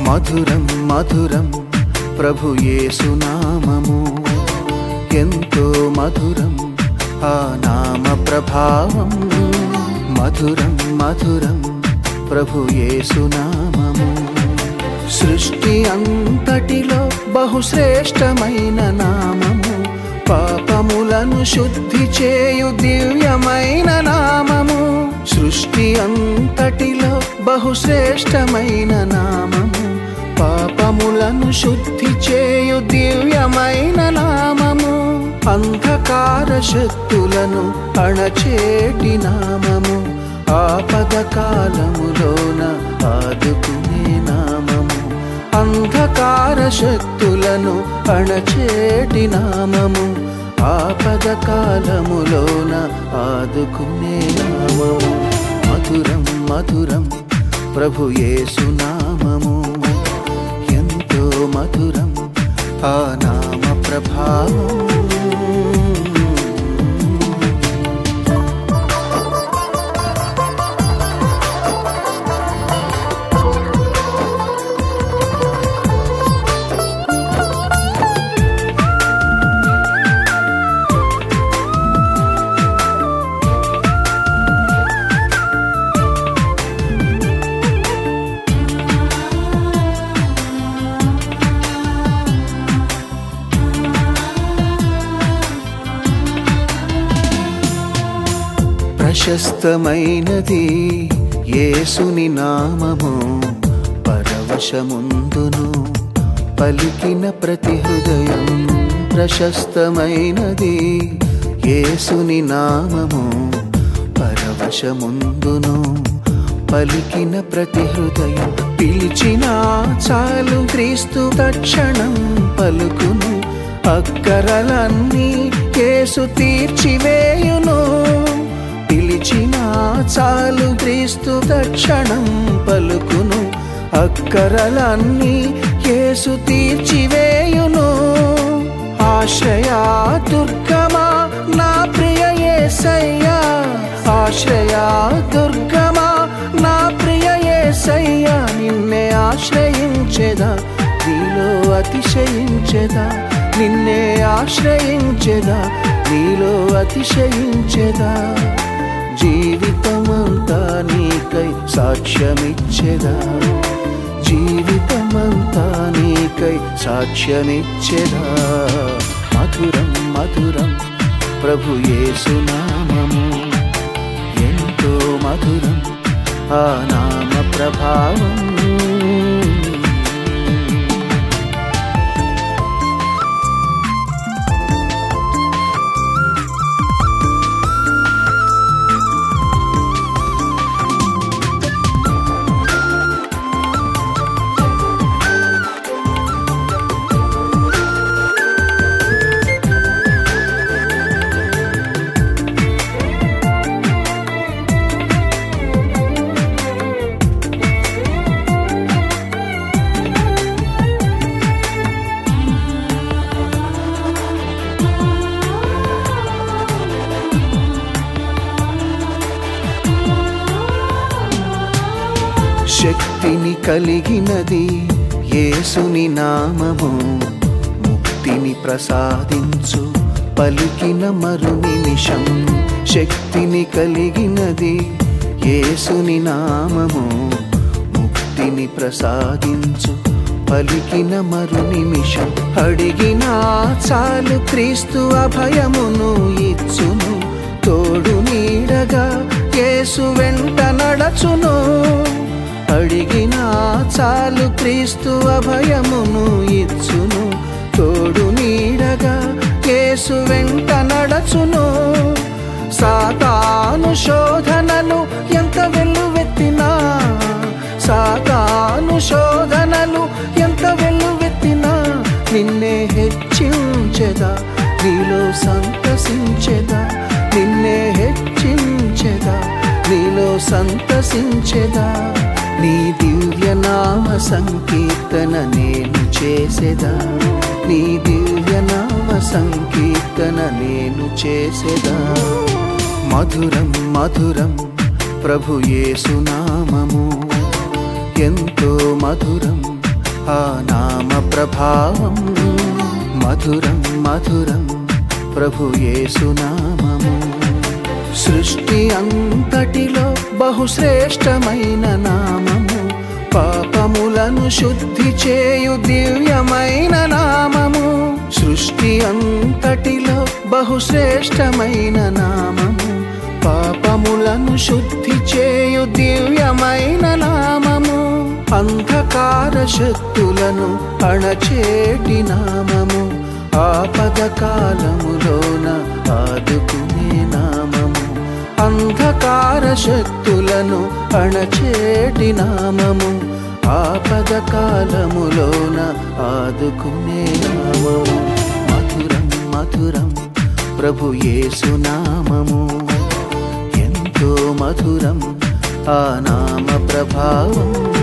మధురం మధురం ప్రభు యేసునామము ఎంతో మధురం ఆ నామ ప్రభావం మధురం మధురం ప్రభు యేసునామము సృష్టి అంతటిలో బహుశ్రేష్టమైన నామము పాపములను శుద్ధి చేయు దివ్యమైన నామము సృష్టి అంతటిలో బహుశ్రేష్టమైన నామము పాపములను శుద్ధి చేయు దివ్యమైన నామము అంధకార శక్తులను అణచేటి నామము ఆపద కాలములోన ఆదుకునే నామము అంధకార శక్తులను అణచేటి నామము ఆపద కాలములోన ఆదుకునే నామము మధురం మధురం ప్రభు యేసునామము ఎంతో మధురం ఆ నామ ప్రభావం ప్రశస్తమైనది యేసుని నామము పరవశముందును పలికిన ప్రతి హృదయం ప్రశస్తమైనది యేసుని నామము పరవశముందును పలికిన ప్రతి హృదయం పిలిచిన చాలు క్రీస్తు తక్షణం పలుకును అక్కరలన్నీ కేసు తీర్చివేయును పిలిచిన చాలు క్రీస్తు తక్షణం పలుకును అక్కరలన్నీ కేసు తీర్చివేయును ఆశ్రయా దుర్గమా నా ప్రియ యేసయ్యా ఆశ్రయా దుర్గమా నా ప్రియ యేసయ్యా నిన్నే ఆశ్రయించెదా నీలో అతిశయించెదా నిన్నే ఆశ్రయించెదా నీలో అతిశయించెదా జీవితమంతా నీకై సాక్ష్యమిచ్చెదా జీవితమంతా నీకై సాక్ష్యమిచ్చెదా మధురం మధురం ప్రభు యేసునామము ఎంతో మధురం ఆ నామ ప్రభావం శక్తిని కలిగినది యేసుని నామము ముక్తిని ప్రసాదించు పలికిన మరు నిమిషం శక్తిని కలిగినది యేసుని నామము ముక్తిని ప్రసాదించు పలికిన మరు నిమిషం అడిగినా చాలు క్రీస్తు అభయమును ఇచ్చును తోడు నీడగా యేసు వెంట నడచును అడిగినా చాలు క్రీస్తు అభయమును ఇచ్చును తోడు నీడగా యేసు వెంట నడచును సాతాను శోధనలు ఎంత వెల్లువెత్తినా సాతాను శోధనలు ఎంత వెల్లువెత్తినా నిన్నే హెచ్చించెదా నీలో సంతసించెదా నిన్నే హెచ్చించెదా నీలో సంతసించెదా నీ దివ్యనామ సంకీర్తన నేను చేసేదా నీ దివ్యనామ సంకీర్తన నేను చేసేదా మధురం మధురం ప్రభు యేసునామము ఎంతో మధురం ఆ నామ ప్రభావం మధురం మధురం ప్రభు యేసునామము సృష్టి అంతటిలో బహుశ్రేష్టమైన నామము పాపములను శుద్ధి చేయు దివ్యమైన నామము సృష్టి అంతటిలో బహుశ్రేష్టమైన నామము పాపములను శుద్ధి చేయు దివ్యమైన నామము అంధకార శక్తులను అణచేటి నామము ఆపద కాలములోన ఆదుకునే నామము అంధకార శక్తులను అణచేటి నామము ఆపద కాలములోన ఆదుకునే నామము మధురం మధురం ప్రభు యేసునామము ఎంతో మధురం ఆ నామ ప్రభావం